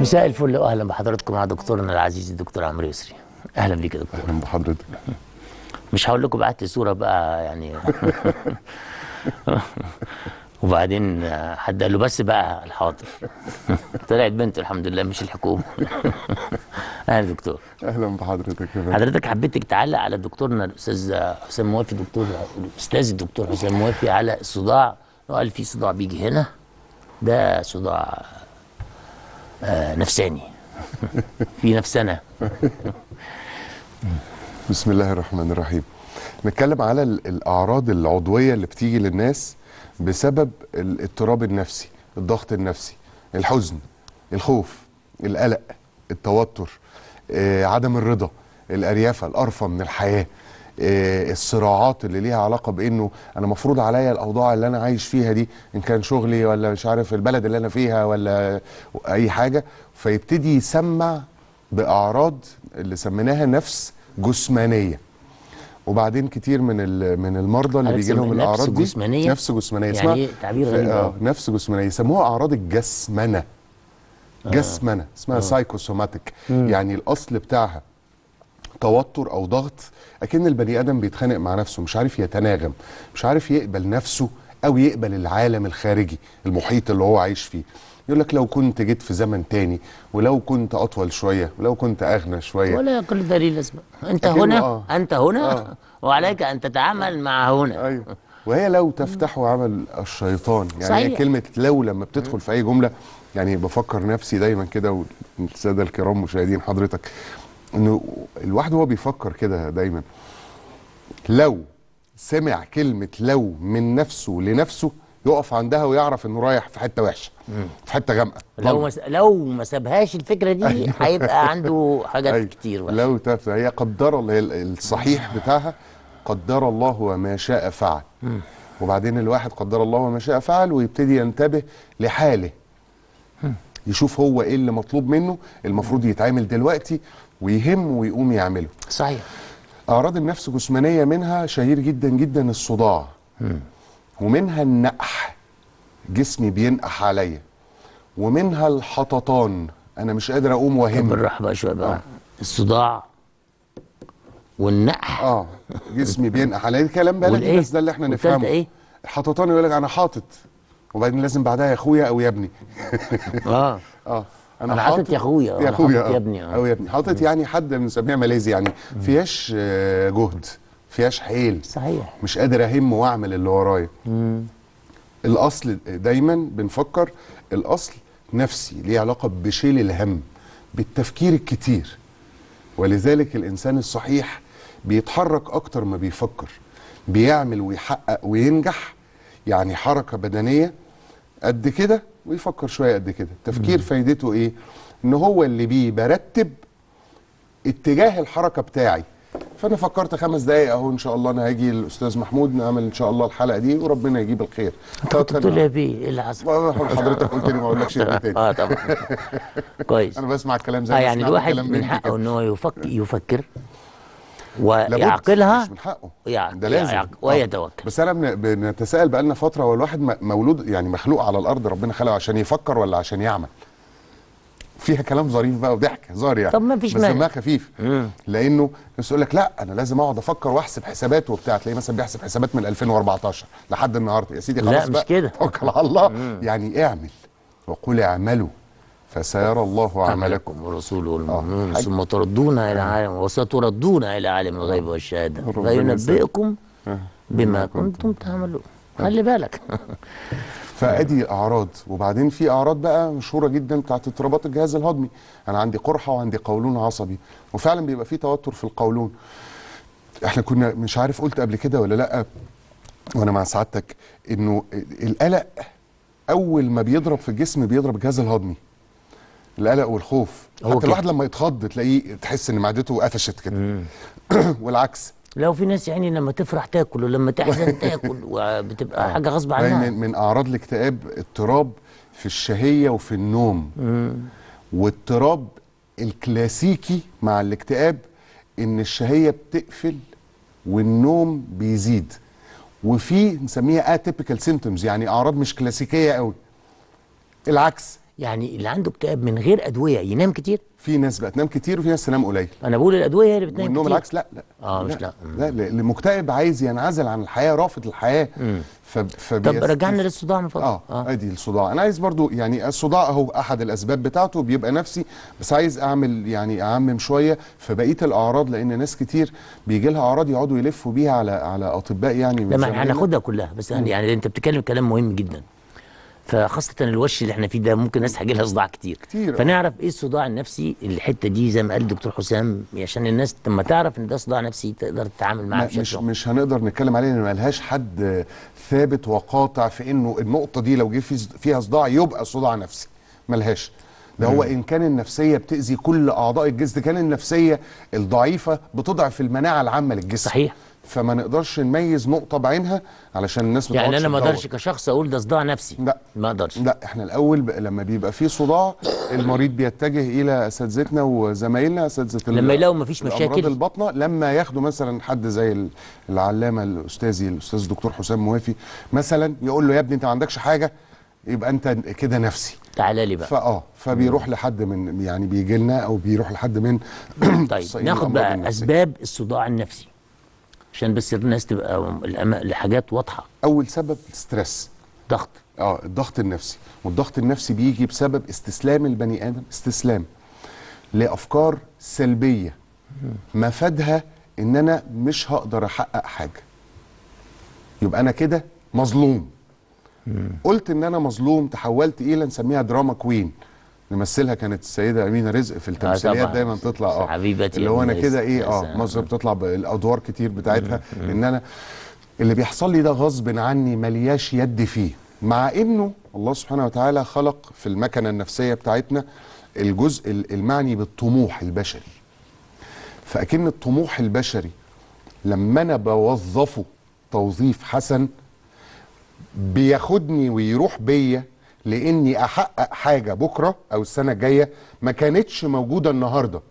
مساء الفل واهلا بحضراتكم مع دكتورنا العزيز الدكتور عمرو يسري اهلا بيك يا دكتور اهلا بحضرتك مش هقول لكم بعت لي صوره بقى يعني وبعدين حد قال له بس بقى الحاضر طلعت بنت الحمد لله مش الحكومه اهلا دكتور اهلا بحضرتك يا فندم. حضرتك حبيتك تعلق على دكتورنا الاستاذ حسام موافي دكتور الاستاذ الدكتور حسام موافي على الصداع قال في صداع بيجي هنا ده صداع آه نفساني في نفسنا بسم الله الرحمن الرحيم نتكلم على ال- الاعراض العضويه اللي بتيجي للناس بسبب الاضطراب النفسي الضغط النفسي الحزن الخوف القلق التوتر آه، عدم الرضا الاريافه القرفه من الحياه آه، الصراعات اللي ليها علاقه بانه انا مفروض عليا الاوضاع اللي انا عايش فيها دي ان كان شغلي ولا مش عارف البلد اللي انا فيها ولا اي حاجه فيبتدي يسمع باعراض اللي سميناها نفس جسمانيه وبعدين كتير من ال- من المرضى اللي عارف بيجي لهم اسمها نفس الاعراض دي جسمانية؟ نفس جسمانيه يعني اسمها إيه؟ تعبير ف- غريب اه أوي. نفس جسمانيه يسموها اعراض الجسمنه جسمنه اسمها سايكوسوماتيك يعني الاصل بتاعها توتر او ضغط اكن البني ادم بيتخانق مع نفسه مش عارف يتناغم مش عارف يقبل نفسه او يقبل العالم الخارجي المحيط اللي هو عايش فيه يقول لك لو كنت جيت في زمن تاني ولو كنت اطول شويه ولو كنت اغنى شويه ولا كل دليل اسمه انت أكنه هنا آه. انت هنا آه. وعليك ان تتعامل مع هنا ايوه وهي لو تفتح عمل الشيطان يعني هي صحيح. كلمه لو لما بتدخل في اي جمله يعني بفكر نفسي دايما كده والساده الكرام مشاهدين حضرتك انه الواحد وهو بيفكر كده دايما لو سمع كلمه لو من نفسه لنفسه يقف عندها ويعرف انه رايح في حته وحشه في حته غامقه لو ضلمة. ما س- لو ما سابهاش الفكره دي هيبقى عنده حاجات أيوة. كتير بقى. لو تفتح هي قدر الله هي ال- الصحيح بتاعها قدر الله وما شاء فعل وبعدين الواحد قدر الله وما شاء فعل ويبتدي ينتبه لحاله يشوف هو ايه اللي مطلوب منه المفروض يتعمل دلوقتي ويهم ويقوم يعمله صحيح اعراض النفس جسمانيه منها شهير جدا جدا الصداع ومنها النقح جسمي بينقح عليا ومنها الحططان انا مش قادر اقوم طب واهم بالراحه بقى شويه بقى الصداع والنقح اه جسمي بينقح عليا كلام بلدي والإيه؟ بس ده اللي احنا والتالتة نفهمه إيه؟ الحططان يقول لك انا حاطط وبعدين لازم بعدها يا اخويا او يا ابني اه اه أنا حاطط يا أخويا، يا أنا اخويا حاطط يا آه. ابني، آه. او يا ابني حاطط يعني حد بنسميها ماليزي يعني فيهاش آه، جهد فيهاش حيل صحيح مش قادر اهم واعمل اللي ورايا الاصل دايما بنفكر الاصل نفسي ليه علاقه بشيل الهم بالتفكير الكتير ولذلك الانسان الصحيح بيتحرك اكتر ما بيفكر بيعمل ويحقق وينجح يعني حركه بدنيه قد كده ويفكر شويه قد كده التفكير فايدته ايه ان هو اللي بيه برتب اتجاه الحركه بتاعي فانا فكرت خمس دقايق اهو ان شاء الله انا هاجي الاستاذ محمود نعمل ان شاء الله الحلقه دي وربنا يجيب الخير انت كنت بتقول لي يا بيه ايه اللي حصل؟ حضرتك قلت لي ما اقولكش إيه تاني اه طبعا كويس انا بسمع الكلام زي اه ما يعني سمعت الواحد كلام من بنتي حقه كده. ان هو يفكر يفكر لابد، ويعقلها مش من حقه يع- ده لازم يع- آه. ويتوكل بس انا بن- بنتساءل بقالنا فتره هو الواحد م- مولود يعني مخلوق على الارض ربنا خلقه عشان يفكر ولا عشان يعمل فيها كلام ظريف بقى وضحك هزار يعني طب ما فيش بس مانع. دمها خفيف لانه الناس يقول لك لا انا لازم اقعد افكر واحسب حسابات وبتاع تلاقيه مثلا بيحسب حسابات من 2014 لحد النهارده يا سيدي لا، خلاص مش بقى كده. توكل على الله يعني اعمل وقل اعملوا فسيرى الله عملكم عملكم ورسوله والمؤمنون حاج. ثم تردون الى عالم وستردون الى عالم الغيب والشهاده ربنا فينبئكم آه. بما كنتم تعملون خلي بالك فادي اعراض وبعدين في اعراض بقى مشهوره جدا بتاعت اضطرابات الجهاز الهضمي انا عندي قرحه وعندي قولون عصبي وفعلا بيبقى في توتر في القولون احنا كنا مش عارف قلت قبل كده ولا لا وانا مع سعادتك انه القلق اول ما بيضرب في الجسم بيضرب الجهاز الهضمي القلق والخوف هو حتى كده. الواحد لما يتخض تلاقيه تحس ان معدته قفشت كده والعكس لو في ناس يعني لما تفرح تاكل ولما تحزن تاكل وبتبقى حاجه غصب باين عنها من, من اعراض الاكتئاب اضطراب في الشهيه وفي النوم واضطراب الكلاسيكي مع الاكتئاب ان الشهيه بتقفل والنوم بيزيد وفي نسميها اتيبيكال سيمتومز يعني اعراض مش كلاسيكيه قوي العكس يعني اللي عنده اكتئاب من غير ادويه ينام كتير في ناس بقى تنام كتير وفي ناس تنام قليل انا بقول الادويه هي اللي بتنام والنوم كتير العكس لا لا آه، مش لا. لا لا المكتئب عايز ينعزل عن الحياه رافض الحياه ف... طب فبيست- رجعنا للصداع من فضلك اه, آه. ادي الصداع انا عايز برضو يعني الصداع اهو احد الاسباب بتاعته بيبقى نفسي بس عايز اعمل يعني اعمم شويه في بقيه الاعراض لان ناس كتير بيجي لها اعراض يقعدوا يلفوا بيها على على اطباء يعني لا ما وزمايلنا. احنا هناخدها كلها بس يعني, يعني انت بتتكلم كلام مهم جدا فخاصة الوش اللي احنا فيه ده ممكن ناس هيجي لها صداع كتير كتير، آه. فنعرف ايه الصداع النفسي الحتة دي زي ما قال الدكتور حسام عشان الناس لما تعرف ان ده صداع نفسي تقدر تتعامل معاه ما بشكل مش أفضل. مش هنقدر نتكلم عليه لان ملهاش حد ثابت وقاطع في انه النقطه دي لو جه في- فيها صداع يبقى صداع نفسي ملهاش ده هو ان كان النفسيه بتاذي كل اعضاء الجسم كان النفسيه الضعيفه بتضعف المناعه العامه للجسم صحيح. فما نقدرش نميز نقطه بعينها علشان الناس ما يعني تقعدش انا ما تدور. اقدرش كشخص اقول ده صداع نفسي لا. ما اقدرش لا احنا الاول ب... لما بيبقى فيه صداع المريض بيتجه الى اساتذتنا وزمايلنا اساتذه ال- لما يلاقوا مفيش الامراض مشاكل. الباطنه لما ياخدوا مثلا حد زي ال- العلامه الاستاذي الاستاذ الدكتور حسام موافي مثلا يقول له يا ابني انت ما عندكش حاجه يبقى انت كده نفسي تعالى لي بقى فاه فبيروح لحد من يعني بيجي لنا او بيروح لحد من طيب أخصائيين ناخد الأمراض بقى النفسية. اسباب الصداع النفسي عشان بس الناس تبقى الأما- الحاجات واضحة اول سبب ستريس ضغط اه الضغط النفسي والضغط النفسي بيجي بسبب استسلام البني ادم استسلام لافكار سلبيه مفادها ان انا مش هقدر احقق حاجه يبقى انا كده مظلوم قلت ان انا مظلوم تحولت الى نسميها دراما كوين نمثلها كانت السيده امينه رزق في التمثيليات طبعاً. دايما تطلع اه حبيبتي اللي هو انا أمينة كده رزق. ايه يا اه سلام. مصر بتطلع بالادوار كتير بتاعتها ان انا اللي بيحصل لي ده غصب عني ملياش يد فيه مع انه الله سبحانه وتعالى خلق في المكنه النفسيه بتاعتنا الجزء ال- المعني بالطموح البشري فاكن الطموح البشري لما انا بوظفه توظيف حسن بياخدني ويروح بيا لاني احقق حاجه بكره او السنه الجايه ما كانتش موجوده النهارده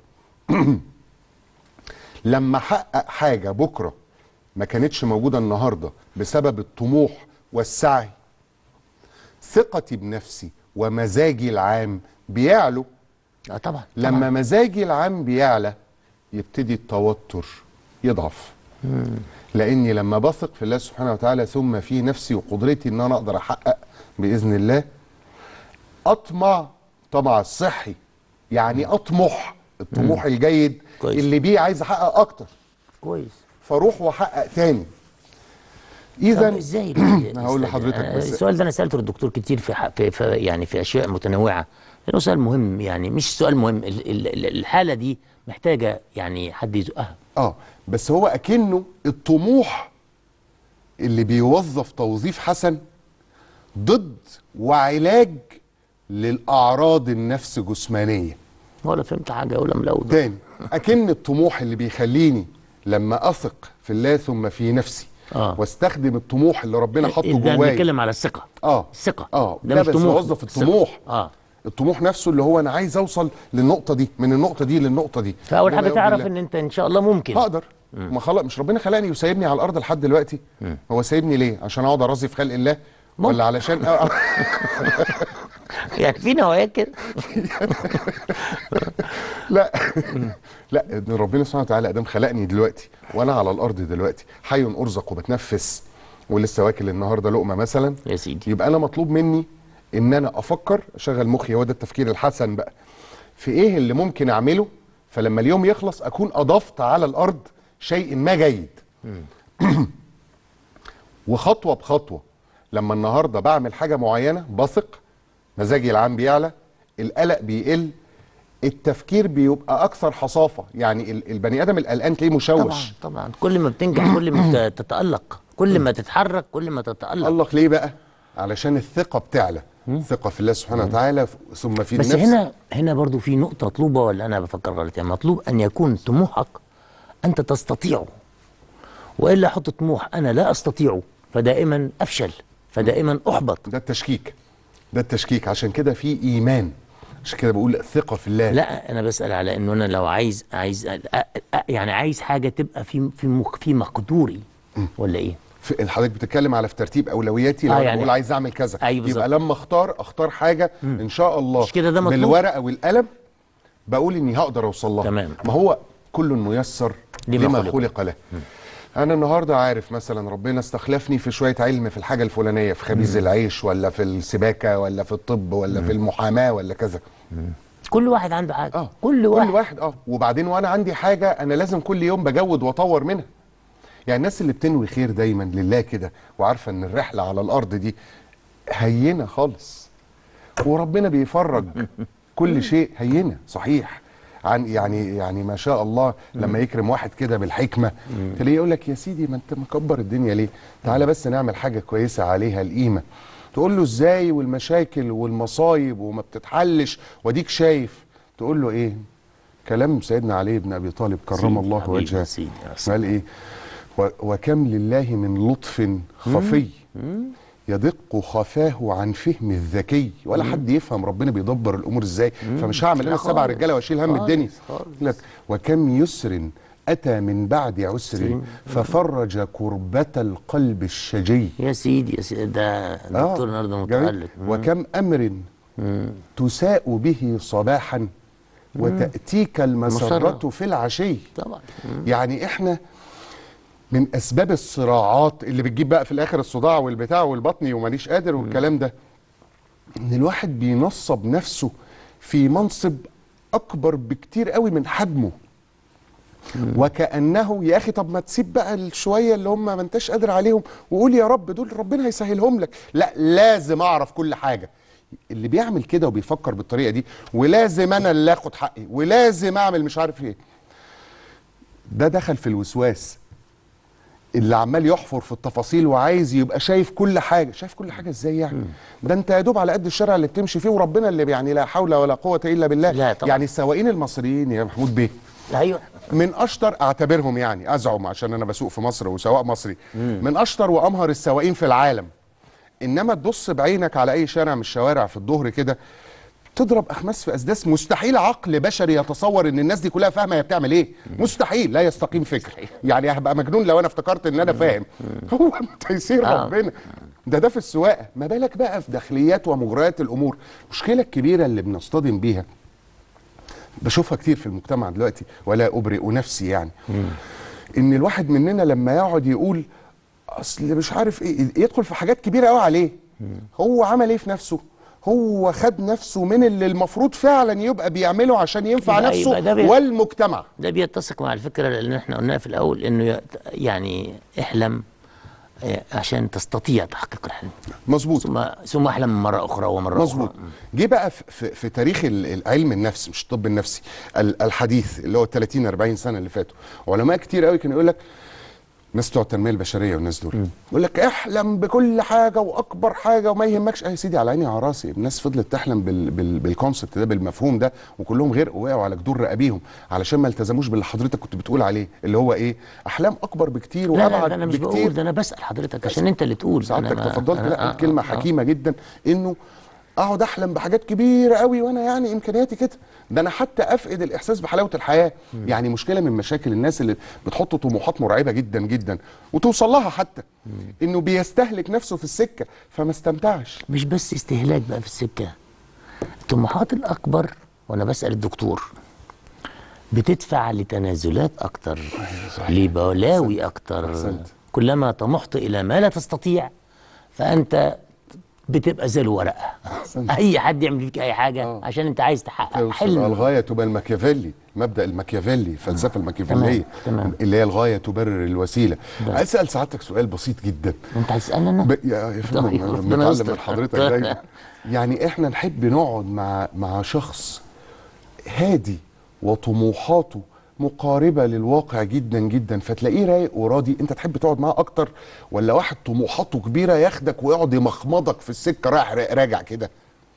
لما احقق حاجه بكره ما كانتش موجوده النهارده بسبب الطموح والسعي ثقتي بنفسي ومزاجي العام بيعلو اه طبعا لما مزاجي العام بيعلى يبتدي التوتر يضعف لاني لما بثق في الله سبحانه وتعالى ثم في نفسي وقدرتي ان انا اقدر احقق باذن الله اطمع طمع الصحي يعني اطمح الطموح الجيد كويس. اللي بيه عايز احقق اكتر كويس فاروح واحقق تاني طب اذا ازاي هقول لحضرتك أنا بس- السؤال ده انا سالته للدكتور كتير في, ح- في, في يعني في اشياء متنوعه لانه سؤال مهم يعني مش سؤال مهم ال- ال- ال- الحاله دي محتاجه يعني حد يزقها اه بس هو اكنه الطموح اللي بيوظف توظيف حسن ضد وعلاج للاعراض النفس جسمانيه ولا فهمت حاجه ولا ملود تاني اكن الطموح اللي بيخليني لما اثق في الله ثم في نفسي آه. واستخدم الطموح اللي ربنا حاطه ده جوايا بنتكلم على الثقه اه الثقه اه ده لا مش بس طموح وظف الثقة. الطموح اه الطموح نفسه اللي هو انا عايز اوصل للنقطه دي من النقطه دي للنقطه دي فاول بما حاجه يرضي تعرف الله. ان انت ان شاء الله ممكن هقدر ما خلاص مش ربنا خلقني وسايبني على الارض لحد دلوقتي هو سايبني ليه عشان اقعد ارازي في خلق الله ممكن. ولا علشان أ... يعني في نوايا كده لا لا إن ربنا سبحانه وتعالى ادام خلقني دلوقتي وانا على الارض دلوقتي حي ارزق وبتنفس ولسه واكل النهارده لقمه مثلا يا سيدي يبقى انا مطلوب مني ان انا افكر اشغل مخي هو ده التفكير الحسن بقى في ايه اللي ممكن اعمله فلما اليوم يخلص اكون اضفت على الارض شيء ما جيد وخطوه بخطوه لما النهارده بعمل حاجه معينه بثق مزاجي العام بيعلى القلق بيقل التفكير بيبقى اكثر حصافه يعني ال- البني ادم القلقان تلاقيه طبعا مشوش طبعا كل ما بتنجح كل ما بت- تتالق كل ما تتحرك كل ما تتالق الله ليه بقى علشان الثقه بتعلى ثقه في الله سبحانه وتعالى ف- ثم في بس النفس هنا هنا برضو في نقطة مطلوبة ولا أنا بفكر غلط يعني مطلوب أن يكون طموحك أنت تستطيعه وإلا أحط طموح أنا لا أستطيعه فدائما أفشل فدائما أحبط ده التشكيك ده التشكيك عشان كده في ايمان عشان كده بقول ثقه في الله لا أنا بسأل على إنه أنا لو عايز عايز أ- أ- يعني عايز حاجة تبقى في في مخ في مقدوري ولا إيه؟ في حضرتك بتتكلم على في ترتيب اولوياتي لو آه انا يعني- بقول عايز اعمل كذا أيوة بالظبط. يبقى لما اختار اختار حاجه ان شاء الله مش كده ده مطلوب؟ بالورقه والقلم بقول اني هقدر اوصل لها تمام. ما هو كل ميسر لما لما خلق. خلق له انا النهارده عارف مثلا ربنا استخلفني في شويه علم في الحاجه الفلانيه في خبيز العيش ولا في السباكه ولا في الطب ولا في المحاماه ولا كذا كل واحد عنده حاجه اه كل واحد كل واحد اه وبعدين وانا عندي حاجه انا لازم كل يوم بجود واطور منها يعني الناس اللي بتنوي خير دايما لله كده وعارفه ان الرحله على الارض دي هينه خالص وربنا بيفرج كل شيء هينه صحيح عن يعني يعني ما شاء الله لما يكرم واحد كده بالحكمه تلاقيه يقول لك يا سيدي ما انت مكبر الدنيا ليه؟ تعالى بس نعمل حاجه كويسه عليها القيمه تقول له ازاي والمشاكل والمصايب وما بتتحلش واديك شايف تقول له ايه؟ كلام سيدنا علي بن ابي طالب كرم سيدي الله حبيبي وجهه سيدي يا سيدي. قال ايه؟ و- وكم لله من لطف خفي يدق خفاه عن فهم الذكي ولا حد يفهم ربنا بيدبر الامور ازاي فمش هعمل انا لا السبع خالص. رجاله واشيل هم خالص، الدنيا خالص. يقول لك وكم يسر اتى من بعد عسر ففرج كربة القلب الشجي يا سيدي يا سيدي ده دكتور النهارده جميل. متألق مم. وكم امر تساء به صباحا وتاتيك المسره مسرة. في العشي طبعا يعني احنا من اسباب الصراعات اللي بتجيب بقى في الاخر الصداع والبتاع والبطني ومانيش قادر والكلام ده ان الواحد بينصب نفسه في منصب اكبر بكتير قوي من حجمه وكانه يا اخي طب ما تسيب بقى الشويه اللي هم ما انتش قادر عليهم وقول يا رب دول ربنا هيسهلهم لك لا لازم اعرف كل حاجه اللي بيعمل كده وبيفكر بالطريقه دي ولازم انا اللي اخد حقي ولازم اعمل مش عارف ايه ده دخل في الوسواس اللي عمال يحفر في التفاصيل وعايز يبقى شايف كل حاجه شايف كل حاجه ازاي يعني ده انت يا دوب على قد الشارع اللي بتمشي فيه وربنا اللي يعني لا حول ولا قوه الا بالله لا طبعا. يعني السواقين المصريين يا محمود بيه ايوه من اشطر اعتبرهم يعني ازعم عشان انا بسوق في مصر وسواق مصري من اشطر وامهر السواقين في العالم انما تبص بعينك على اي شارع من الشوارع في الظهر كده تضرب اخماس في اسداس مستحيل عقل بشري يتصور ان الناس دي كلها فاهمه هي بتعمل ايه مستحيل لا يستقيم فكر يعني هبقى مجنون لو انا افتكرت ان انا فاهم هو تيسير آه. ربنا ده ده في السواقه ما بالك بقى في داخليات ومجريات الامور المشكله الكبيره اللي بنصطدم بيها بشوفها كتير في المجتمع دلوقتي ولا ابرئ نفسي يعني ان الواحد مننا لما يقعد يقول اصل مش عارف ايه يدخل في حاجات كبيره قوي عليه هو عمل ايه في نفسه هو خد نفسه من اللي المفروض فعلا يبقى بيعمله عشان ينفع يبقى- نفسه يبقى ده بي- والمجتمع ده بيتسق مع الفكره اللي احنا قلناها في الاول انه ي- يعني احلم آه، عشان تستطيع تحقيق الحلم مظبوط ثم ثم احلم مره اخرى ومره مظبوط اخرى جه بقى في, في, في تاريخ ال- العلم النفس مش الطب النفسي ال- الحديث اللي هو 30 40 سنه اللي فاتوا علماء كتير قوي كانوا يقول لك ناس بتوع التنميه البشريه والناس دول يقول لك احلم بكل حاجه واكبر حاجه وما يهمكش اه يا سيدي على عيني وعلى راسي الناس فضلت تحلم بال بال بالكونسبت ده بالمفهوم ده وكلهم غرقوا وقعوا على جدور رقابيهم علشان ما التزموش باللي حضرتك كنت بتقول عليه اللي هو ايه احلام اكبر بكتير لا لا وابعد ده انا مش بكتير بقول ده انا بسال حضرتك عشان انت اللي تقول أنا سعادتك ما- تفضلت أنا- لا آه، كلمه آه، حكيمه جدا انه اقعد احلم بحاجات كبيره قوي وانا يعني امكانياتي كده ده انا حتى افقد الاحساس بحلاوه الحياه يعني مشكله من مشاكل الناس اللي بتحط طموحات مرعبه جدا جدا وتوصل لها حتى انه بيستهلك نفسه في السكه فما استمتعش مش بس استهلاك بقى في السكه الطموحات الاكبر وانا بسال الدكتور بتدفع لتنازلات اكتر صحيح. لبلاوي اكتر أحسنت. كلما طمحت الى ما لا تستطيع فانت بتبقى زي الورقه أحسنت. اي حد يعمل فيك اي حاجه آه. عشان انت عايز تحقق توصل حلم الغايه تبقى الماكيافيلي مبدا الماكيافيلي الفلسفه الماكيافيليه تمام. اللي هي الغايه تبرر الوسيله بس. عايز اسال سعادتك سؤال بسيط جدا انت هتسالني انا ب... يا يا فندم طيب، أنا ربنا بنتعلم يستر. من حضرتك دايما يعني احنا نحب نقعد مع مع شخص هادي وطموحاته مقاربه للواقع جدا جدا فتلاقيه رايق وراضي انت تحب تقعد معاه اكتر ولا واحد طموحاته كبيره ياخدك ويقعد يمخمضك في السكه رايح را- راجع كده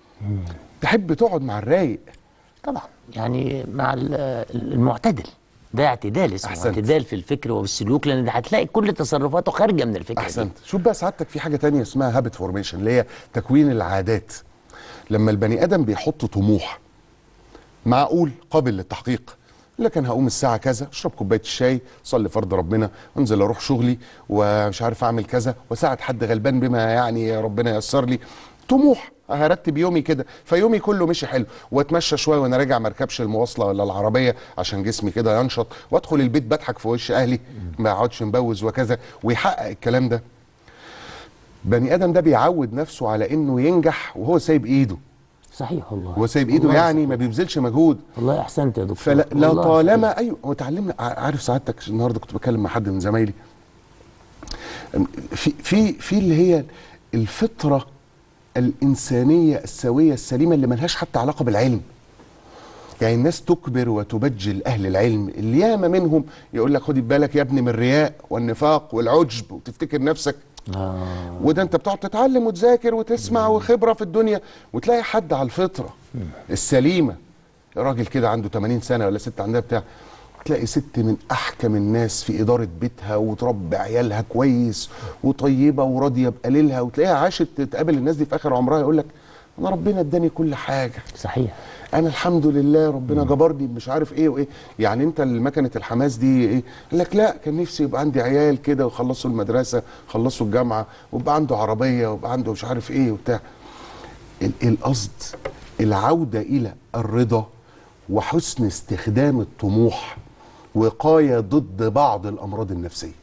تحب تقعد مع الرايق طبعا يعني مع ال- المعتدل ده اعتدال اسمه أحسنت. اعتدال في الفكر والسلوك لان ده هتلاقي كل تصرفاته خارجه من الفكره دي. احسنت شوف بقى سعادتك في حاجه تانية اسمها هابت فورميشن اللي هي تكوين العادات لما البني ادم بيحط طموح معقول قابل للتحقيق يقول لك انا هقوم الساعه كذا اشرب كوبايه الشاي اصلي فرض ربنا وانزل اروح شغلي ومش عارف اعمل كذا واساعد حد غلبان بما يعني ربنا ييسر لي طموح هرتب يومي كده فيومي كله مشي حلو واتمشى شويه وانا راجع ما اركبش المواصله ولا العربيه عشان جسمي كده ينشط وادخل البيت بضحك في وش اهلي ما اقعدش مبوز وكذا ويحقق الكلام ده بني ادم ده بيعود نفسه على انه ينجح وهو سايب ايده صحيح والله هو سايب ايده والله يعني صحيح. ما بيبذلش مجهود والله احسنت يا دكتور فلا لا والله طالما ايوه هو اتعلمنا ع- عارف سعادتك النهارده كنت بكلم مع حد من زمايلي أم، في في في اللي هي الفطره الانسانيه السويه السليمه اللي ملهاش حتى علاقه بالعلم يعني الناس تكبر وتبجل اهل العلم اللي ياما منهم يقول لك خدي بالك يا ابني من الرياء والنفاق والعجب وتفتكر نفسك آه. وده انت بتقعد تتعلم وتذاكر وتسمع وخبره في الدنيا وتلاقي حد على الفطره السليمه راجل كده عنده 80 سنه ولا ست عندها بتاع تلاقي ست من احكم الناس في اداره بيتها وتربي عيالها كويس وطيبه وراضيه بقليلها وتلاقيها عاشت تقابل الناس دي في اخر عمرها يقول لك انا ربنا اداني كل حاجه صحيح انا الحمد لله ربنا جبرني مش عارف ايه وايه يعني انت مكنه الحماس دي ايه قال لك لا كان نفسي يبقى عندي عيال كده وخلصوا المدرسه خلصوا الجامعه ويبقى عنده عربيه ويبقى عنده مش عارف ايه وبتاع ال- القصد العوده الى الرضا وحسن استخدام الطموح وقايه ضد بعض الامراض النفسيه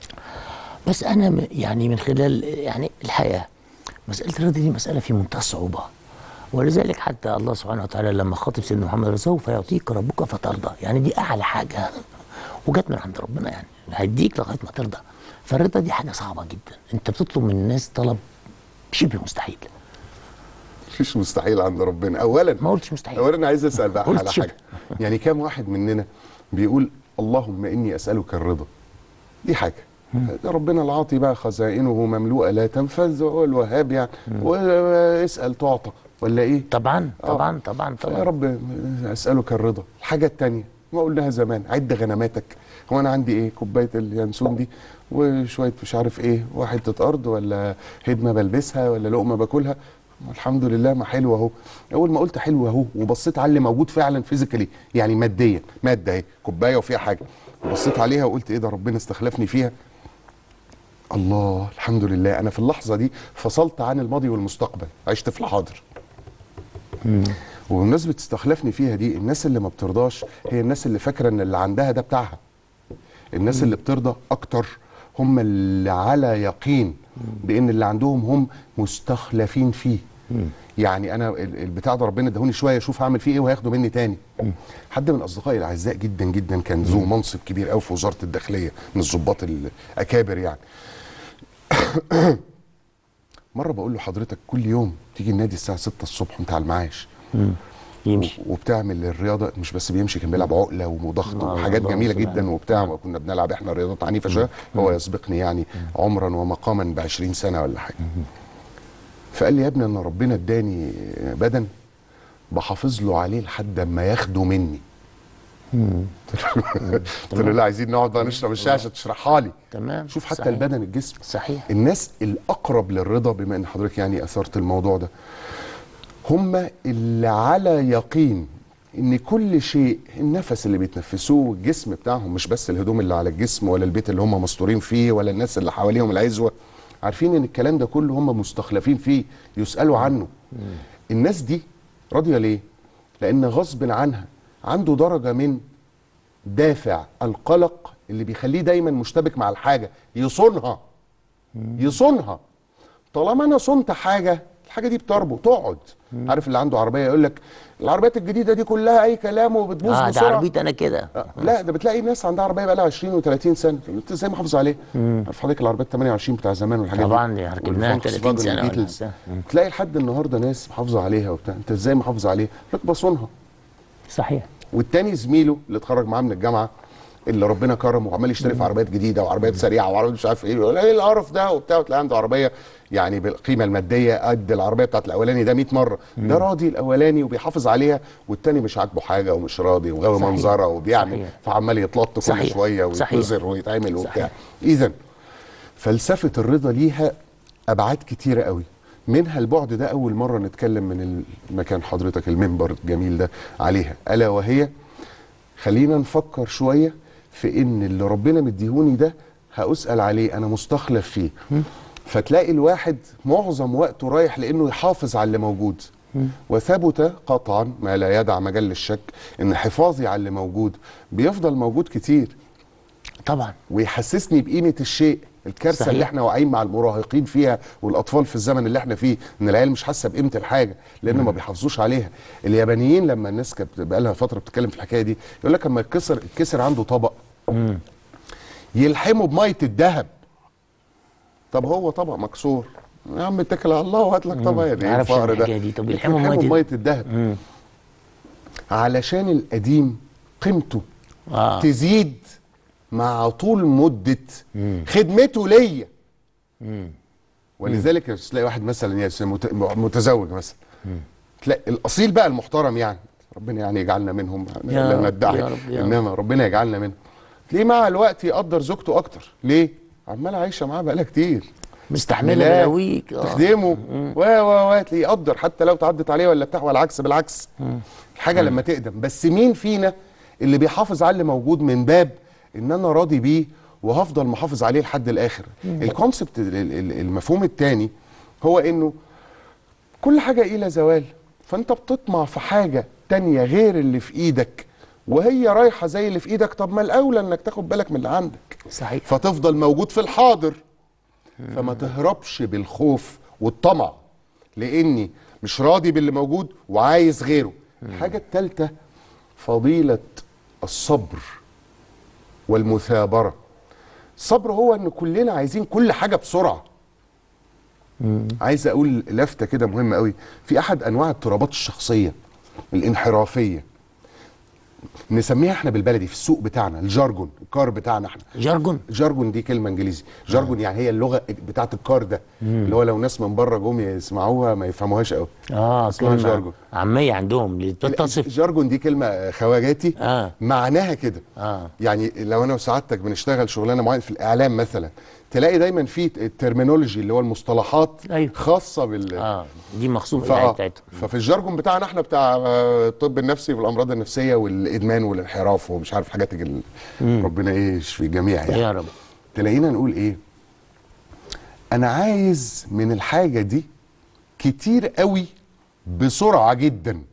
بس انا م- يعني من خلال يعني الحياه مساله الرضا دي مساله في منتهى الصعوبه ولذلك حتى الله سبحانه وتعالى لما خاطب سيدنا محمد سوف يعطيك ربك فترضى يعني دي اعلى حاجه وجت من عند ربنا يعني هيديك لغايه ما ترضى فالرضا دي حاجه صعبه جدا انت بتطلب من الناس طلب شبه مستحيل مفيش مستحيل عند ربنا اولا ما قلتش مستحيل اولا انا عايز اسال بقى قلت على شبه. حاجه يعني كام واحد مننا بيقول اللهم اني اسالك الرضا دي حاجه ده ربنا العاطي بقى خزائنه مملوءه لا تنفذ وهو الوهاب يعني واسال تعطى ولا ايه طبعا آه. طبعا طبعا يا طبعا رب اسالك الرضا الحاجه الثانيه ما قلناها زمان عد غنماتك هو انا عندي ايه كوبايه اليانسون دي وشويه مش عارف ايه وحته ارض ولا هدمه بلبسها ولا لقمه باكلها الحمد لله ما حلو اهو اول ما قلت حلو اهو وبصيت على اللي موجود فعلا فيزيكالي يعني ماديا ماده اهي كوبايه وفيها حاجه وبصيت عليها وقلت ايه ده ربنا استخلفني فيها الله الحمد لله انا في اللحظه دي فصلت عن الماضي والمستقبل عشت في الحاضر وبمناسبه استخلافني فيها دي الناس اللي ما بترضاش هي الناس اللي فاكره ان اللي عندها ده بتاعها الناس اللي بترضى اكتر هم اللي على يقين بان اللي عندهم هم مستخلفين فيه يعني انا ال- البتاع ده ربنا ادهوني شويه اشوف هعمل فيه ايه وهياخده مني تاني حد من اصدقائي الاعزاء جدا جدا كان ذو منصب كبير قوي في وزاره الداخليه من الضباط الاكابر يعني مره بقول له حضرتك كل يوم تيجي النادي الساعه 6 الصبح وانت على المعاش يمشي وبتعمل الرياضه مش بس بيمشي كان بيلعب عقله وضغط آه، وحاجات الله جميله سبحانه. جدا وبتاع كنا بنلعب احنا رياضات عنيفه شويه هو يسبقني يعني عمرا ومقاما ب 20 سنه ولا حاجه فقال لي يا ابني ان ربنا اداني بدن بحافظ له عليه لحد اما ياخده مني قلت له لا عايزين نقعد بقى نشرب الشاي عشان تشرحها لي تمام شوف حتى صحيح. البدن الجسم صحيح الناس الاقرب للرضا بما ان حضرتك يعني اثرت الموضوع ده هم اللي على يقين ان كل شيء النفس اللي بيتنفسوه والجسم بتاعهم مش بس الهدوم اللي على الجسم ولا البيت اللي هم مستورين فيه ولا الناس اللي حواليهم العزوه عارفين ان الكلام ده كله هم مستخلفين فيه يسالوا عنه الناس دي راضيه ليه لان غصب عنها عنده درجه من دافع القلق اللي بيخليه دايما مشتبك مع الحاجه يصونها يصونها طالما انا صنت حاجه الحاجه دي بتربو تقعد عارف اللي عنده عربيه يقول لك العربيات الجديده دي كلها اي كلام وبتبوظ اه ده بسرعه عربيتي انا كده آه، لا ده بتلاقي ناس عندها عربيه بقى لها 20 و30 سنه انت ازاي محافظ عليها عارف حضرتك العربيات 28 بتاع زمان والحاجات طبعاً دي دي ركبناها والفولكس 30 فاجن سنة ولا والبيتلز. بتاع. مم. تلاقي لحد النهارده ناس محافظه عليها وبتاع انت ازاي محافظ عليها لك بصونها صحيح والتاني زميله اللي اتخرج معاه من الجامعه اللي ربنا كرمه وعمال يشتري في عربيات جديده وعربيات سريعه وعربيات مش عارف ايه يقول ايه القرف ده وبتاع وتلاقي عنده عربيه يعني بالقيمه الماديه قد العربيه بتاعت الاولاني ده 100 مره ده راضي الاولاني وبيحافظ عليها والتاني مش عاجبه حاجه ومش راضي وغاوي صحيح. منظره وبيعمل صحيح. فعمال يتلط كل صحيح. شويه صحيح. ويتنظر ويتعمل وبتاع صحيح. اذا فلسفه الرضا ليها ابعاد كتيره قوي منها البعد ده اول مره نتكلم من المكان حضرتك المنبر الجميل ده عليها الا وهي خلينا نفكر شويه في ان اللي ربنا مديهوني ده هاسال عليه انا مستخلف فيه فتلاقي الواحد معظم وقته رايح لانه يحافظ على اللي موجود وثبت قطعا ما لا يدع مجال للشك ان حفاظي على اللي موجود بيفضل موجود كتير طبعا ويحسسني بقيمه الشيء الكارثه صحيح. اللي احنا واقعين مع المراهقين فيها والاطفال في الزمن اللي احنا فيه ان العيال مش حاسه بقيمه الحاجه لان ما بيحافظوش عليها اليابانيين لما الناس كانت بقى لها فتره بتتكلم في الحكايه دي يقول لك لما يتكسر يتكسر عنده طبق يلحمه بميه الذهب طب هو طبق مكسور يا عم اتكل على الله وهات لك طبق يعني ايه معرفش الفقر ده الحكاية دي. طب يلحموا يلحموا بمية بميه الذهب علشان القديم قيمته اه تزيد مع طول مدة خدمته ليا ولذلك تلاقي واحد مثلا يا سيدي مت- متزوج مثلا تلاقي الاصيل بقى المحترم يعني ربنا يعني يجعلنا منهم يا لا رب، ندعي يا رب، يا رب. انما ربنا يجعلنا منهم تلاقيه مع الوقت يقدر زوجته اكتر ليه؟ عمال عايشه معاه بقالها كتير مستحمله ملاك، بلاويك آه. تخدمه و و و تلاقيه يقدر حتى لو تعدت عليه ولا بتاع والعكس بالعكس الحاجه لما تقدم بس مين فينا اللي بيحافظ على اللي موجود من باب ان انا راضي بيه وهفضل محافظ عليه لحد الاخر الكونسبت ال- ال- المفهوم الثاني هو انه كل حاجه الى زوال فانت بتطمع في حاجه تانية غير اللي في ايدك وهي رايحه زي اللي في ايدك طب ما الاولى انك تاخد بالك من اللي عندك صحيح فتفضل موجود في الحاضر فما تهربش بالخوف والطمع لاني مش راضي باللي موجود وعايز غيره الحاجه الثالثه فضيله الصبر والمثابره الصبر هو ان كلنا عايزين كل حاجه بسرعه عايز اقول لفته كده مهمه قوي في احد انواع اضطرابات الشخصيه الانحرافيه نسميها احنا بالبلدي في السوق بتاعنا الجارجون الكار بتاعنا احنا جارجون جارجون دي كلمه انجليزي جارجون يعني هي اللغه بتاعت الكار ده اللي هو لو ناس من بره جم يسمعوها ما يفهموهاش قوي اه اسمها كلمة جارجون. عاميه عندهم اللي بتصف جارجون دي كلمه خواجاتي آه. معناها كده آه. يعني لو انا وسعادتك بنشتغل شغلانه معينه في الاعلام مثلا تلاقي دايما في الترمينولوجي اللي هو المصطلحات أيوة. خاصه بال اه دي مخصوص فآه. الآية بتاعتهم ففي الجارجون بتاعنا احنا بتاع آه، الطب النفسي والامراض النفسيه والادمان والانحراف ومش عارف حاجات ال- ربنا ايه يشفي الجميع يعني يا رب تلاقينا نقول ايه انا عايز من الحاجه دي كتير قوي بسرعه جدا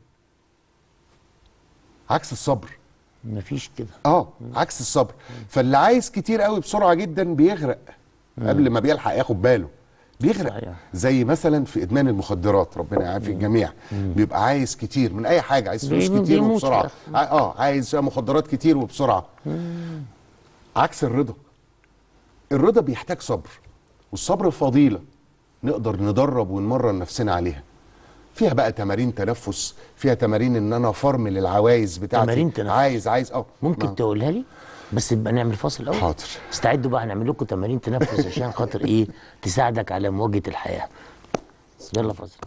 عكس الصبر مفيش كده اه عكس الصبر فاللي عايز كتير قوي بسرعه جدا بيغرق قبل ما بيلحق ياخد باله بيغرق صحيح. زي مثلا في ادمان المخدرات ربنا يعافي الجميع بيبقى عايز كتير من اي حاجه عايز فلوس بيموت- كتير بيموت وبسرعه في ع- اه عايز مخدرات كتير وبسرعه عكس الرضا الرضا بيحتاج صبر والصبر فضيله نقدر ندرب ونمرن نفسنا عليها فيها بقى تمارين تنفس فيها تمارين ان انا فرمل العوايز بتاعتي تمارين تنفس. عايز عايز اه ممكن نعم. تقولها لي بس يبقى نعمل فاصل الاول حاضر. استعدوا بقى هنعمل لكم تمارين تنفس عشان خاطر ايه تساعدك على مواجهه الحياه يلا فاصل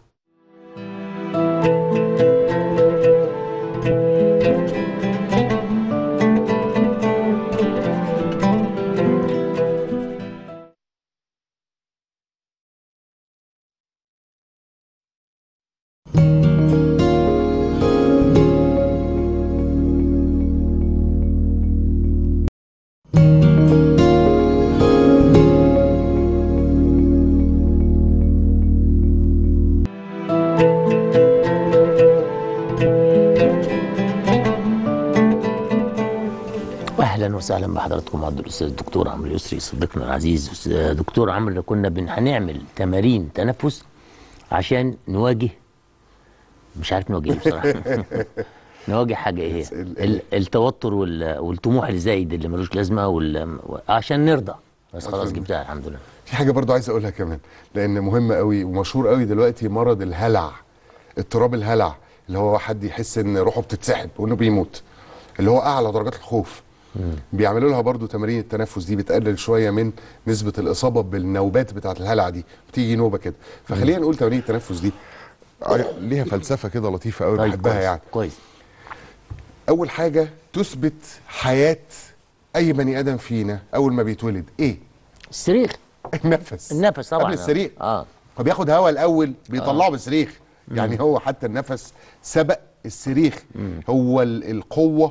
اهلا وسهلا بحضراتكم عبد الاستاذ الدكتور عمرو اليسري صديقنا العزيز أستاذ دكتور عمرو كنا بن هنعمل تمارين تنفس عشان نواجه مش عارف نواجه إيه بصراحه نواجه حاجه ايه هي ال- ال- التوتر وال- والطموح الزايد اللي ملوش لازمه وال... عشان نرضى بس خلاص عشان- جبتها الحمد لله في حاجه برضو عايز اقولها كمان لان مهمه قوي ومشهور قوي دلوقتي مرض الهلع اضطراب الهلع اللي هو حد يحس ان روحه بتتسحب وانه بيموت اللي هو اعلى درجات الخوف بيعملوا لها برضو تمارين التنفس دي بتقلل شويه من نسبه الاصابه بالنوبات بتاعه الهلع دي بتيجي نوبه كده فخلينا نقول تمارين التنفس دي ليها فلسفه كده لطيفه قوي طيب بحبها كويس يعني كويس اول حاجه تثبت حياه اي بني ادم فينا اول ما بيتولد ايه الصريخ النفس النفس طبعا قبل السرير اه فبياخد هواء الاول بيطلعه بالصريخ يعني هو حتى النفس سبق الصريخ هو ال- القوه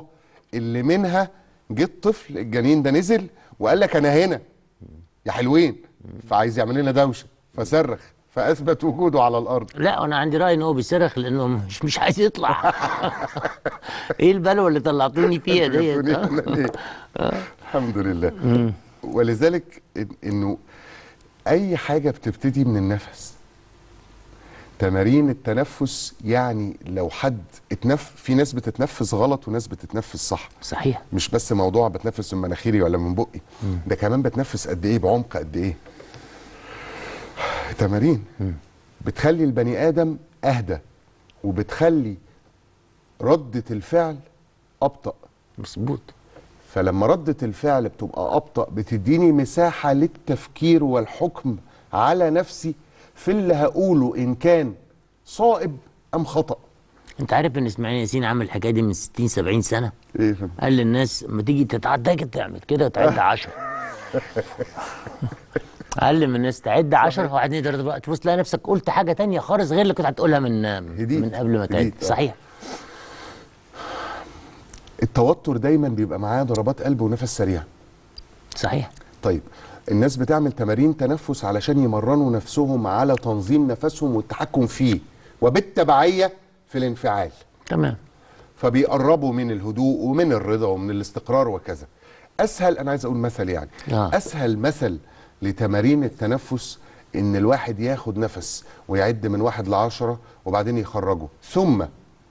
اللي منها جه الطفل الجنين ده نزل وقال لك انا هنا يا حلوين فعايز يعمل لنا دوشه فصرخ فاثبت وجوده على الارض لا انا عندي راي ان هو بيصرخ لانه مش مش عايز يطلع ايه البلوه اللي طلعتوني فيها ديت جابوني آه؟ هنا ليه؟ الحمد لله ولذلك إن- انه اي حاجه بتبتدي من النفس تمارين التنفس يعني لو حد اتنف في ناس بتتنفس غلط وناس بتتنفس صح صحيح مش بس موضوع بتنفس من مناخيري ولا من بقي ده كمان بتنفس قد ايه بعمق قد ايه تمارين بتخلي البني ادم اهدى وبتخلي ردة الفعل ابطأ مظبوط فلما ردة الفعل بتبقى ابطأ بتديني مساحة للتفكير والحكم على نفسي في اللي هقوله ان كان صائب ام خطأ انت عارف ان اسماعيل ياسين عمل الحكايه دي من 60 70 سنه ايه قال للناس ما تيجي تتعدى كده تعمل كده تعد 10 علم الناس تعد 10 وبعدين تقدر بقى تبص تلاقي نفسك قلت حاجه تانية خالص غير اللي كنت هتقولها من هديت. من قبل ما تعد هديت، آه. صحيح التوتر دايما بيبقى معاه ضربات قلب ونفس سريع صحيح طيب الناس بتعمل تمارين تنفس علشان يمرنوا نفسهم على تنظيم نفسهم والتحكم فيه وبالتبعية في الانفعال تمام فبيقربوا من الهدوء ومن الرضا ومن الاستقرار وكذا اسهل انا عايز اقول مثل يعني آه. اسهل مثل لتمارين التنفس ان الواحد ياخد نفس ويعد من واحد لعشرة وبعدين يخرجه ثم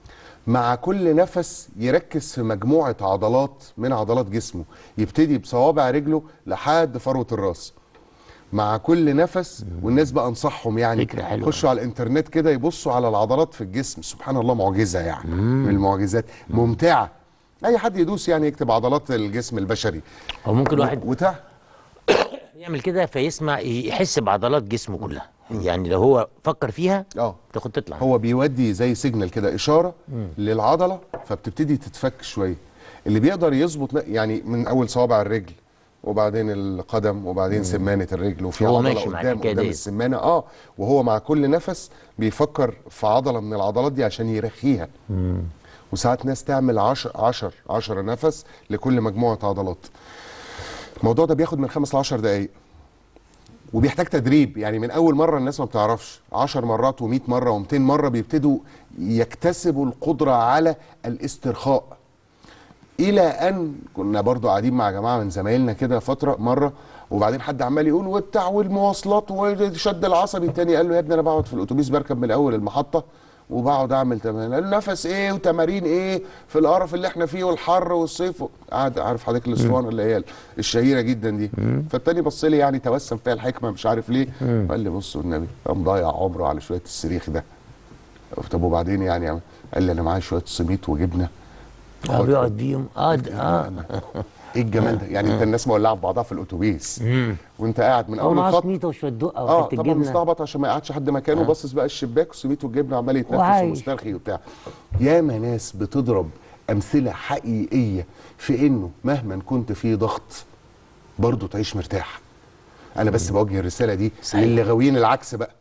مع كل نفس يركز في مجموعة عضلات من عضلات جسمه يبتدي بصوابع رجله لحد فروة الراس مع كل نفس والناس بقى انصحهم يعني فكرة حلوة. يخشوا على الانترنت كده يبصوا على العضلات في الجسم سبحان الله معجزة يعني من المعجزات ممتعة اي حد يدوس يعني يكتب عضلات الجسم البشري هو ممكن واحد وتع يعمل كده فيسمع يحس بعضلات جسمه كلها يعني لو هو فكر فيها اه تاخد تطلع هو بيودي زي سيجنال كده اشاره للعضله فبتبتدي تتفك شويه اللي بيقدر يظبط ن- يعني من اول صوابع الرجل وبعدين القدم وبعدين سمانه الرجل وفي هو عضله ماشي مع قدام الحكاية قدام ديت. السمانه اه وهو مع كل نفس بيفكر في عضله من العضلات دي عشان يرخيها وساعات ناس تعمل 10 10 10 نفس لكل مجموعه عضلات الموضوع ده بياخد من 5 ل 10 دقائق وبيحتاج تدريب يعني من اول مره الناس ما بتعرفش 10 مرات و100 مره و200 مره بيبتدوا يكتسبوا القدره على الاسترخاء الى ان كنا برضو قاعدين مع جماعه من زمايلنا كده فتره مره وبعدين حد عمال يقول وبتاع والمواصلات وشد العصبي التاني قال له يا ابني انا بقعد في الاتوبيس بركب من اول المحطه وبقعد اعمل تمارين قال له نفس ايه وتمارين ايه في القرف اللي احنا فيه والحر والصيف قعد عارف حضرتك الاسطوانه اللي هي الشهيره جدا دي فالتاني بص لي يعني توسم فيها الحكمه مش عارف ليه قال لي بصوا النبي قام ضايع عمره على شويه السريخ ده طب وبعدين يعني قال لي انا معايا شويه سميط وجبنه اه بيقعد بيهم اه د- اه ايه الجمال ده يعني انت الناس مولعه في بعضها في الاتوبيس وانت قاعد من هو اول معاه الخط سميته وشويه دقه اه وحته طبعا الجبنه مستعبط عشان ما يقعدش حد مكانه باصص بقى الشباك والسميت والجبنه عمال يتنفس وعايش. ومسترخي وبتاع ياما ناس بتضرب امثله حقيقيه في انه مهما كنت في ضغط برضه تعيش مرتاح انا بس بوجه الرساله دي صحيح. للي غاويين العكس بقى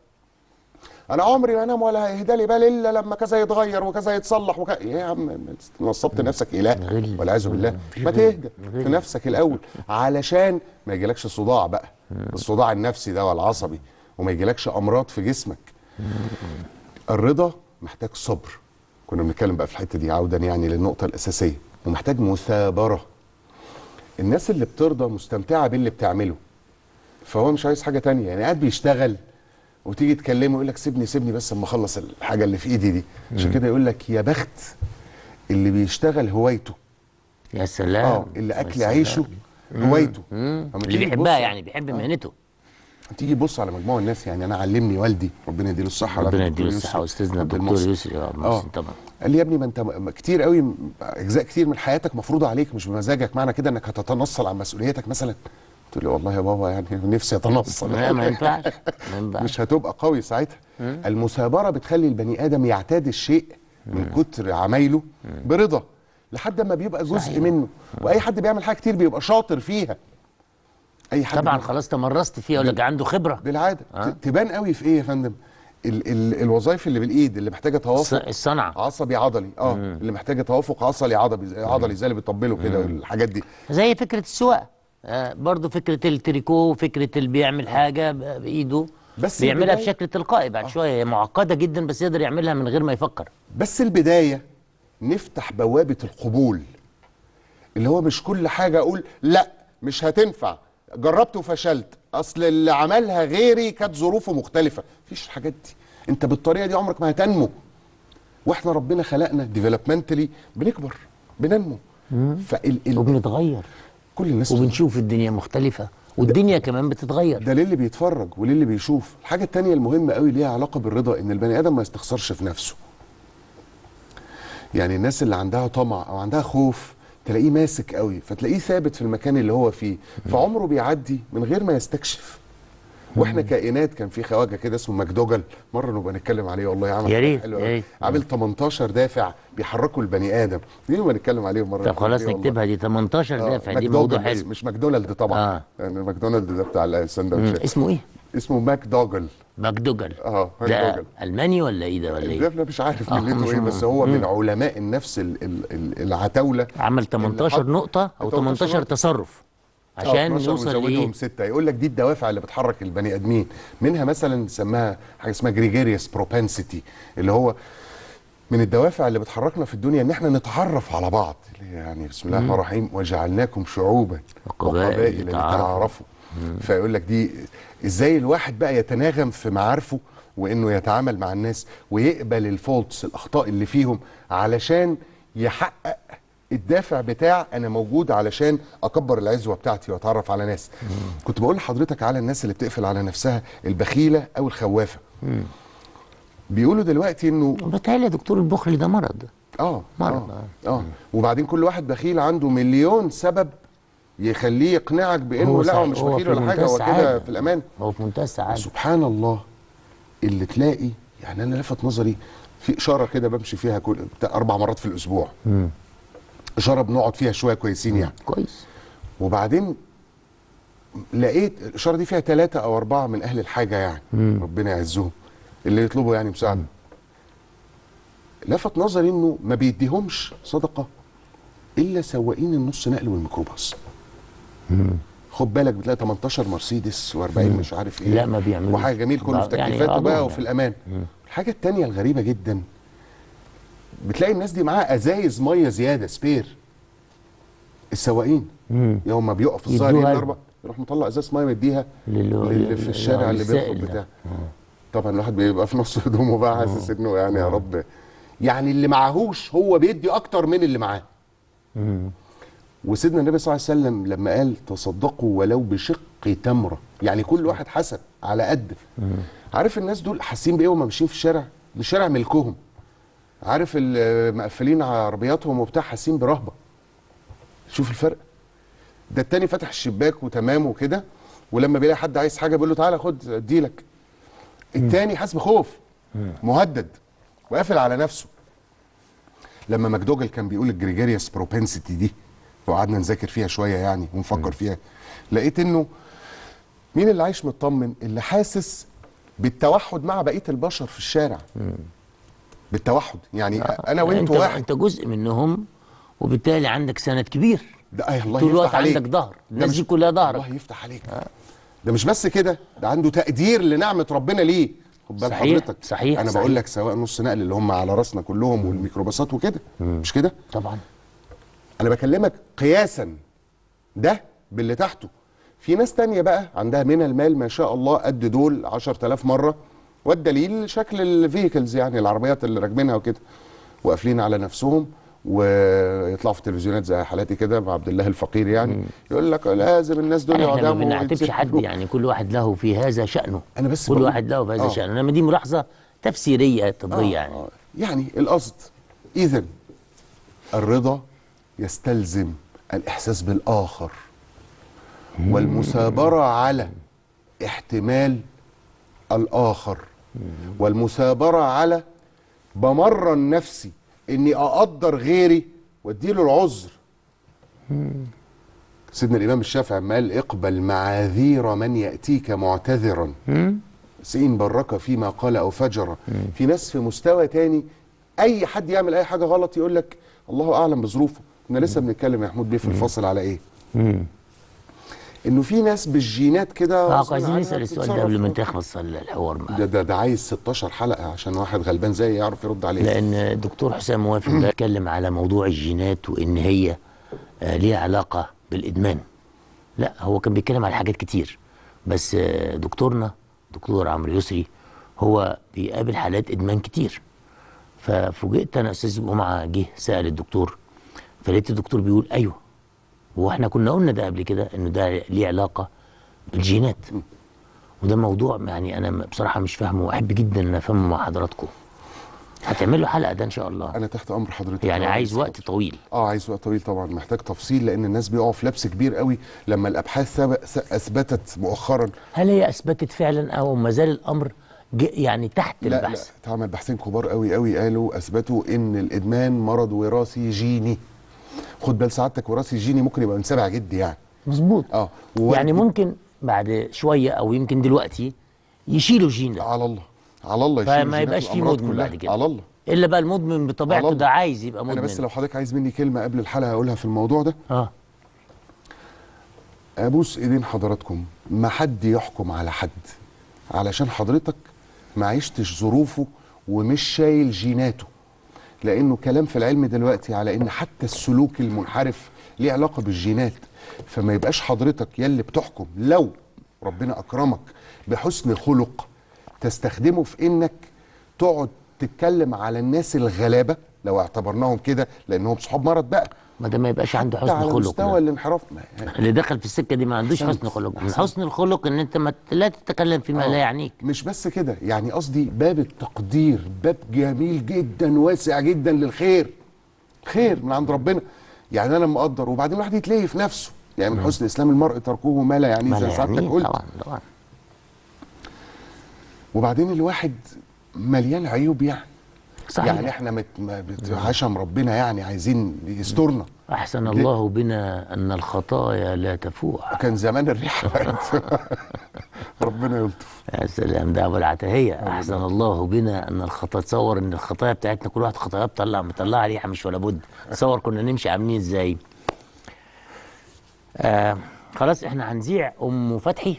انا عمري ما انام ولا هيهدى لي بال الا لما كذا يتغير وكذا يتصلح وكذا ايه يا عم نصبت نفسك اله غل. والعياذ بالله مفيش ما غل. تهدى غل. في نفسك الاول علشان ما يجيلكش صداع بقى الصداع النفسي ده والعصبي وما يجيلكش امراض في جسمك الرضا محتاج صبر كنا بنتكلم بقى في الحته دي عودا يعني للنقطه الاساسيه ومحتاج مثابره الناس اللي بترضى مستمتعه باللي بتعمله فهو مش عايز حاجه تانية يعني قاعد بيشتغل وتيجي تكلمه يقول لك سيبني سيبني بس اما اخلص الحاجه اللي في ايدي دي عشان كده يقول لك يا بخت اللي بيشتغل هوايته يا سلام اه اللي يا اكل سلام. عيشه هوايته مم. أما اللي تيجي بيحبها تبص- يعني بيحب مهنته تيجي تبص على مجموعه الناس يعني انا علمني والدي ربنا يديله الصحه ربنا الدكتور يديله الصحه يسري واستاذنا عبد الدكتور المحسن. يسري اه اه محسن طبعا قال لي يا ابني ما انت م- كتير قوي م- اجزاء كتير من حياتك مفروضه عليك مش بمزاجك معنى كده انك هتتنصل عن مسؤوليتك مثلا قلت له والله يا بابا يعني نفسي اتنصل لا ما ينفعش ما ينفعش مش هتبقى قوي ساعتها المثابره بتخلي البني ادم يعتاد الشيء من كتر عمايله برضا لحد ما بيبقى جزء صحيح. منه واي حد بيعمل حاجه كتير بيبقى شاطر فيها اي حد طبعا بي- خلاص تمرست فيه يقول لك عنده خبره بالعاده ت- تبان قوي في ايه يا فندم ال ال الوظائف اللي بالايد اللي محتاجه الص- توافق الصنعه عصبي عضلي اه اللي محتاجه توافق عصبي عضلي عضلي زي اللي بيطبلوا كده والحاجات دي زي فكره السواقه آه برضه فكره التريكو فكره اللي بيعمل حاجه ب- بايده بس بيعملها البداية- بشكل تلقائي بعد شويه هي معقده جدا بس يقدر يعملها من غير ما يفكر بس البدايه نفتح بوابه القبول اللي هو مش كل حاجه اقول لا مش هتنفع جربت وفشلت اصل اللي عملها غيري كانت ظروفه مختلفه مفيش الحاجات دي انت بالطريقه دي عمرك ما هتنمو واحنا ربنا خلقنا ديفلوبمنتالي بنكبر بننمو فال ال وبنتغير كل الناس وبنشوف الدنيا مختلفه والدنيا كمان بتتغير ده للي بيتفرج وللي بيشوف الحاجة التانية المهمة قوي ليها علاقة بالرضا ان البني ادم ما يستخسرش في نفسه يعني الناس اللي عندها طمع او عندها خوف تلاقيه ماسك قوي فتلاقيه ثابت في المكان اللي هو فيه فعمره بيعدي من غير ما يستكشف واحنا كائنات كان في خواجه كده اسمه ماكدوجل مره نبقى نتكلم عليه والله عمل يا حاجة ريت، حلوة يا قوي. ريت. عامل 18 دافع بيحركوا البني ادم دي نبقى نتكلم عليهم مره طب خلاص والله. نكتبها دي 18 آه، دافع دي ماكدوجل موضوع بس حلو مش ماكدونالد طبعا آه. يعني ماكدونالد ده بتاع مم. السندوتشات اسمه ايه؟ اسمه ماك دوجل ماكدوجل اه ده ماكدوجل الماني ولا ايه ده ولا ايه؟ ده مش عارف آه، ملته مش ايه مهم. بس هو من علماء النفس ال- ال- ال- العتاوله عمل 18 حط- نقطه او 18 18 نقطة. تصرف آه، عشان 12 يوصل ويزودهم لايه؟ ستة يقول لك دي الدوافع اللي بتحرك البني ادمين منها مثلا سماها حاجه اسمها جريجيريوس بروبنسيتي اللي هو من الدوافع اللي بتحركنا في الدنيا ان احنا نتعرف على بعض اللي هي يعني بسم الله الرحمن الرحيم وجعلناكم شعوبا وقبائل وقبائل لتعارفوا. لتعارفوا فيقول لك دي ازاي الواحد بقى يتناغم في معارفه وانه يتعامل مع الناس ويقبل الفولتس الاخطاء اللي فيهم علشان يحقق الدافع بتاع انا موجود علشان اكبر العزوه بتاعتي واتعرف على ناس كنت بقول لحضرتك على الناس اللي بتقفل على نفسها البخيله او الخوافه بيقولوا دلوقتي انه بتهيألي يا دكتور البخل ده مرض اه مرض، اه, آه. وبعدين كل واحد بخيل عنده مليون سبب يخليه يقنعك بانه لا هو صحيح، مش هو بخيل في ولا منتهى حاجه هو السعادة. كده في الامان هو في منتهى السعاده سبحان الله اللي تلاقي يعني انا لفت نظري في اشاره كده بمشي فيها كل بتاع اربع مرات في الاسبوع اشاره بنقعد فيها شويه كويسين يعني كويس وبعدين لقيت الاشاره دي فيها ثلاثه او اربعه من اهل الحاجه يعني ربنا يعزهم اللي يطلبوا يعني مساعده لفت نظري انه ما بيديهمش صدقه الا سواقين النص نقل والميكروباص خد بالك بتلاقي 18 مرسيدس و40 مش عارف ايه لا، ما بيعملوش. وحاجه جميل كله في يعني تكييفاته بقى بعضهم وفي يعني. الامان الحاجه التانية الغريبه جدا بتلاقي الناس دي معاها ازايز ميه زياده سبير السواقين يوم ما بيقف الظاهر يدوها الاربع يروح مطلع ازاز ميه مديها للي- للي في لل- الشارع اللي للسائل بيطلب ده. بتاع طبعا الواحد بيبقى في نص هدومه بقى حاسس انه يعني يا رب يعني اللي معهوش هو بيدي اكتر من اللي معاه وسيدنا النبي صلى الله عليه وسلم لما قال تصدقوا ولو بشق تمره يعني كل واحد حسب على قد عارف الناس دول حاسين بايه وهم ماشيين في الشارع الشارع ملكهم عارف اللي مقفلين عربياتهم وبتاع حاسين برهبه شوف الفرق ده التاني فتح الشباك وتمام وكده ولما بيلاقي حد عايز حاجه بيقول له تعالى خد اديلك التاني حاسس بخوف مهدد وقافل على نفسه لما ماكدوجل كان بيقول الجريجيريوس بروبنسيتي دي وقعدنا نذاكر فيها شويه يعني ونفكر فيها لقيت انه مين اللي عايش مطمن اللي حاسس بالتوحد مع بقيه البشر في الشارع بالتوحد يعني انا وانت انت واحد انت جزء منهم وبالتالي عندك سند كبير ده أي الله طول الوقت يفتح عليك عندك ظهر ده الناس مش- دي كلها ظهرك الله يفتح عليك ده مش بس كده ده عنده تقدير لنعمه ربنا ليه خد بال صحيح، حضرتك صحيح، انا صحيح. بقول لك سواء نص نقل اللي هم على راسنا كلهم والميكروباصات وكده مش كده طبعا انا بكلمك قياسا ده باللي تحته في ناس تانية بقى عندها من المال ما شاء الله قد دول 10000 مرة والدليل شكل الفيكلز يعني العربيات اللي راكبينها وكده وقافلين على نفسهم ويطلعوا في التلفزيونات زي حالاتي كده مع عبد الله الفقير يعني يقول لك لازم الناس دول يعني احنا ما يقعدوا بنعاتبش حد ويتسحلوا. يعني كل واحد له في هذا شأنه أنا بس كل بقول- واحد له في هذا آه. شأنه انما دي ملاحظة تفسيرية طبية آه، يعني آه. يعني القصد اذا الرضا يستلزم الاحساس بالاخر والمثابره على احتمال الاخر والمثابره على بمرن نفسي اني اقدر غيري واديله العذر سيدنا الامام الشافعي لما قال اقبل معاذير من ياتيك معتذرا سين بركه فيما قال او فجر في ناس في مستوى تاني اي حد يعمل اي حاجه غلط يقول لك الله اعلم بظروفه كنا لسه بنتكلم يا محمود بيه في الفاصل على ايه انه في ناس بالجينات كده اه غصب عايزين عنها نسال السؤال ده بتتصرف. قبل ما تخلص الحوار معاك ده ده, ده عايز 16 حلقه عشان واحد غلبان زي يعرف يرد عليه لان الدكتور حسام موافق بيتكلم على موضوع الجينات وان هي آه، ليها علاقه بالادمان لا هو كان بيتكلم على حاجات كتير بس آه، دكتورنا دكتور عمرو يسري هو بيقابل حالات ادمان كتير ففوجئت انا استاذ جمعه جه سال الدكتور فلقيت الدكتور بيقول ايوه هو احنا كنا قلنا ده قبل كده انه ده ليه علاقه بالجينات وده موضوع يعني انا بصراحه مش فاهمه واحب جدا ان افهمه مع حضراتكم هتعمل له حلقه ده ان شاء الله انا تحت امر حضرتك يعني آه، عايز بس وقت طويل اه عايز وقت طويل طبعا محتاج تفصيل لان الناس بيقعوا في لبس كبير قوي لما الابحاث ثب- ث- اثبتت مؤخرا هل هي اثبتت فعلا او ما زال الامر ج- يعني تحت لا لا البحث اتعمل باحثين كبار قوي قوي قالوا اثبتوا ان الادمان مرض وراثي جيني خد بال سعادتك وراثي جيني ممكن يبقى من سبع جد يعني مظبوط اه و- يعني ممكن بعد شويه او يمكن دلوقتي يشيلوا الجين ده على الله على الله يشيل فما جينات يبقاش فيه الأمراض مدمن كلها. بعد كده على الله الا بقى المدمن بطبيعته على ده الله. عايز يبقى مدمن انا بس لو حضرتك عايز مني كلمه قبل الحلقه اقولها في الموضوع ده اه ابوس ايدين حضراتكم ما حد يحكم على حد علشان حضرتك ما عشتش ظروفه ومش شايل جيناته لانه كلام في العلم دلوقتي على ان حتى السلوك المنحرف ليه علاقه بالجينات فما يبقاش حضرتك يلي بتحكم لو ربنا اكرمك بحسن خلق تستخدمه في انك تقعد تتكلم على الناس الغلابه لو اعتبرناهم كده لانهم صحاب مرض بقى ما ده ما يبقاش عنده حتى حسن على خلق مستوى ده. الانحراف ما- اللي دخل في السكه دي ما عندوش أحسنت. حسن خلق من أحسنت. حسن الخلق ان انت ما لا تتكلم فيما آه. لا يعنيك مش بس كده يعني قصدي باب التقدير باب جميل جدا واسع جدا للخير خير من عند ربنا يعني انا مقدر وبعدين الواحد يتلاقي في نفسه يعني من حسن اسلام المرء تركه ما لا يعنيه ما زي لا سعادتك يعنيه قلت طبعا طبعا وبعدين الواحد مليان عيوب يعني صحيح يعني احنا مت... ما بت- عشم ربنا يعني عايزين يسترنا احسن الله بنا ان الخطايا لا تفوح كان زمان الريحه بقت ربنا يلطف يا سلام ده ابو العتاهيه احسن الله بنا ان الخطايا تصور ان الخطايا بتاعتنا كل واحد خطايا بتطلع مطلعها ريحه مش ولا بد تصور كنا نمشي عاملين ازاي آه خلاص احنا هنذيع ام فتحي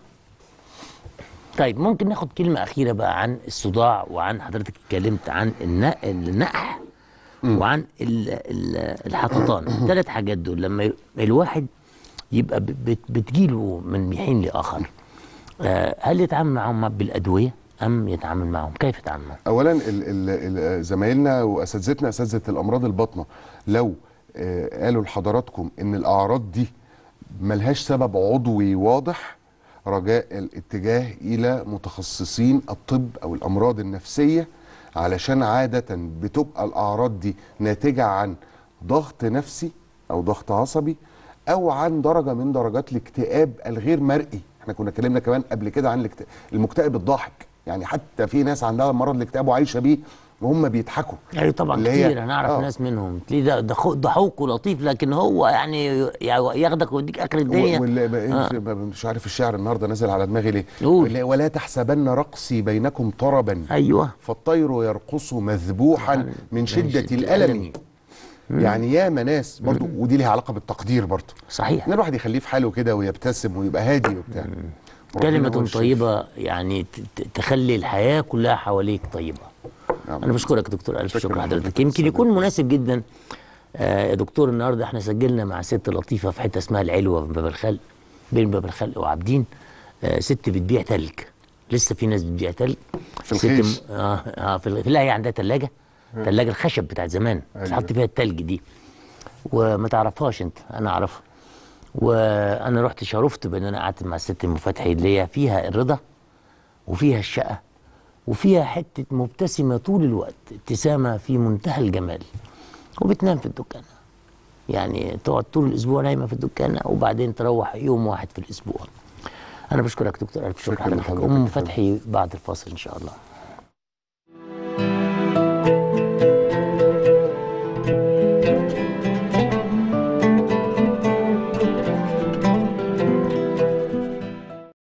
طيب ممكن ناخد كلمه اخيره بقى عن الصداع وعن حضرتك اتكلمت عن النق- النقح وعن ال- ال- الحططان الثلاث حاجات دول لما ي- الواحد يبقى ب- بت- بتجيله من حين لاخر آه، هل يتعامل معهم بالادويه ام يتعامل معهم كيف يتعامل معهم اولا ال- ال- ال- زمايلنا واساتذتنا اساتذه الامراض الباطنه لو آه، قالوا لحضراتكم ان الاعراض دي ملهاش سبب عضوي واضح رجاء الاتجاه الى متخصصين الطب او الامراض النفسيه علشان عاده بتبقى الاعراض دي ناتجه عن ضغط نفسي او ضغط عصبي او عن درجه من درجات الاكتئاب الغير مرئي احنا كنا اتكلمنا كمان قبل كده عن الاكت- المكتئب الضاحك يعني حتى في ناس عندها مرض الاكتئاب وعايشه بيه وهم بيضحكوا ايوه طبعا اللي هي- كتير هنعرف آه. ناس منهم تلاقيه ده ده خو- ده حوق ولطيف لكن هو يعني ي- ياخدك ويديك اخر الدنيا واللي ب- آه. مش عارف الشعر النهارده نازل على دماغي ليه قول. ولا- ولا تحسبن رقصي بينكم طربا ايوه فالطير يرقص مذبوحا من شدة الألم يعني ياما ناس برضو ودي ليها علاقة بالتقدير برضو صحيح ان الواحد يخليه في حاله كده ويبتسم ويبقى هادي وبتاع ربنا هو كلمة الشافي. طيبة يعني ت- ت- تخلي الحياة كلها حواليك طيبة نعم. أنا بشكرك يا دكتور ألف شكراً شكر لحضرتك. حضرتك يمكن يكون مناسب جدا آه يا دكتور النهاردة احنا سجلنا مع ست لطيفة في حتة اسمها العلوة في باب الخلق بين باب الخلق وعابدين آه ست بتبيع تلج لسه في ناس بتبيع تلج في ست الخيش. م- اه, آه في ال- لا هي عندها ثلاجة ثلاجة الخشب بتاعت زمان أيوة. تحط فيها التلج دي وما تعرفهاش انت انا اعرفها وانا رحت شرفت بان انا قعدت مع الست ام فتحي اللي هي فيها الرضا وفيها الشقه وفيها حته مبتسمه طول الوقت ابتسامه في منتهى الجمال وبتنام في الدكانه يعني تقعد طول الاسبوع نايمه في الدكانه وبعدين تروح يوم واحد في الاسبوع انا بشكرك دكتور الف شكر شكراً حضرتك لحضرتك. ام فتحي بعد الفاصل ان شاء الله